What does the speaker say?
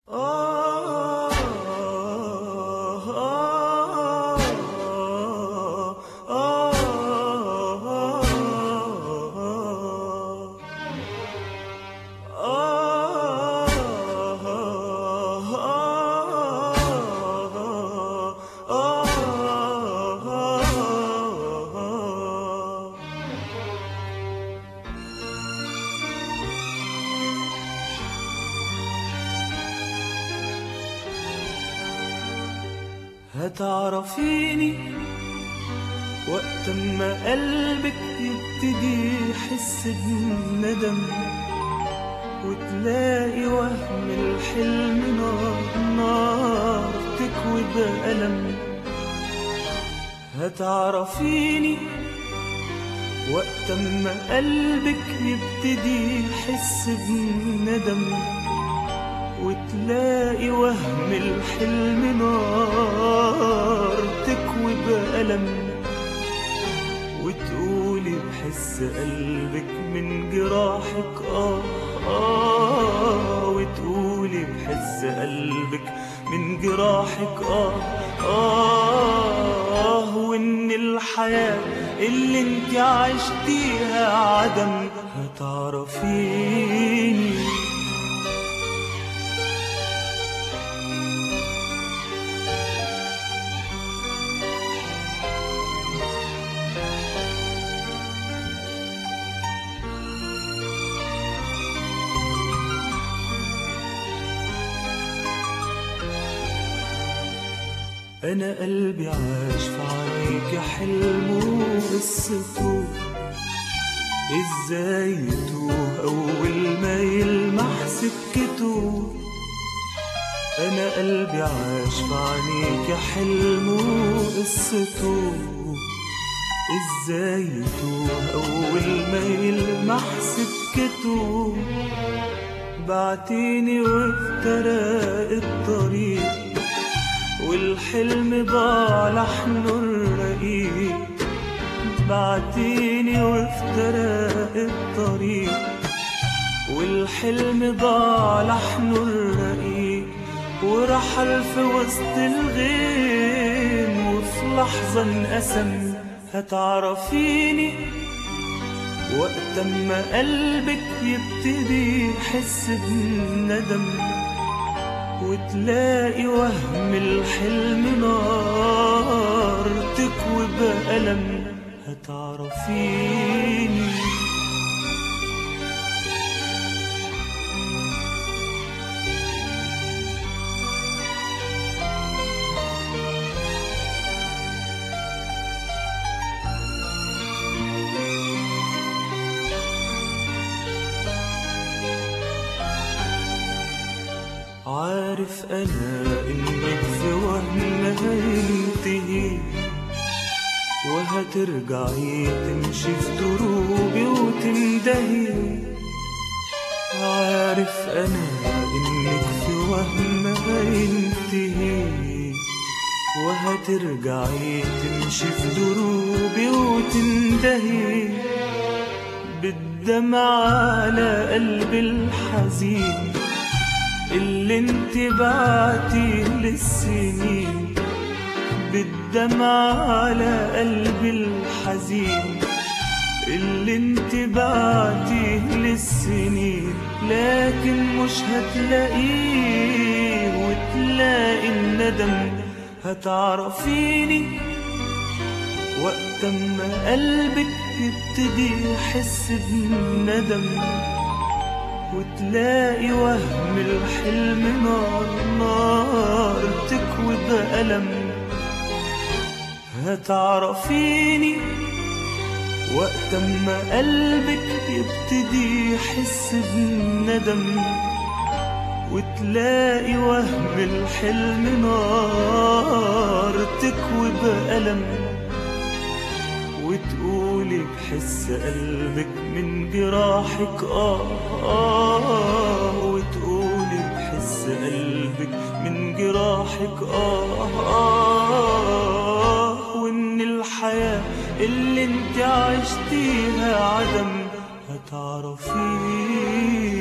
هتعرفيني وقت ما قلبك يبتدي يحس بندم وتلاقي وهم الحلم نار نار تكوي بألم هتعرفيني وقت ما قلبك يبتدي يحس بندم وتلاقي وهم الحلم نار تكوي بألم وتقولي بحس قلبك من جراحك آه آه وتقولي بحس قلبك من جراحك آه آه وإن الحياة اللي انت عشتيها عدم هتعرفيني أنا قلبي عاش في عينيك حلمه وقصته إزاي يتوه أول ما يلمح سكته أنا قلبي عاش في عينيك حلمه وقصته إزاي يتوه أول ما يلمح سكته بعتيني وافترق الطريق والحلم ضاع لحنه الرقيق بعتيني وافترق الطريق والحلم ضاع لحنه الرقيق ورحل في وسط الغيم وفي لحظة انقسم هتعرفيني وقت ما قلبك يبتدي يحس بندم وتلاقي وهم الحلم نار تكوي بألم هتعرفيني عارف أنا إنك في وهم هينتهي وهترجعي تمشي في دروبي وتندهي عارف أنا إنك في وهم هينتهي وهترجعي تمشي في دروبي وتندهي بالدمع على قلبي الحزين اللي انت بعتيه للسنين بالدمع على قلبي الحزين اللي انت بعتيه للسنين لكن مش هتلاقيه وتلاقي الندم هتعرفيني وقت ما قلبك يبتدي يحس بندم وتلاقي وهم الحلم نار نار تكوي بألم هتعرفيني وقت ما قلبك يبتدي يحس بندم وتلاقي وهم الحلم نار تكوي بألم وتقولي بحس قلبك من جراحك آه, آه وتقولي بحس قلبك من جراحك آه, آه وإن الحياة اللي انت عشتيها عدم هتعرفيه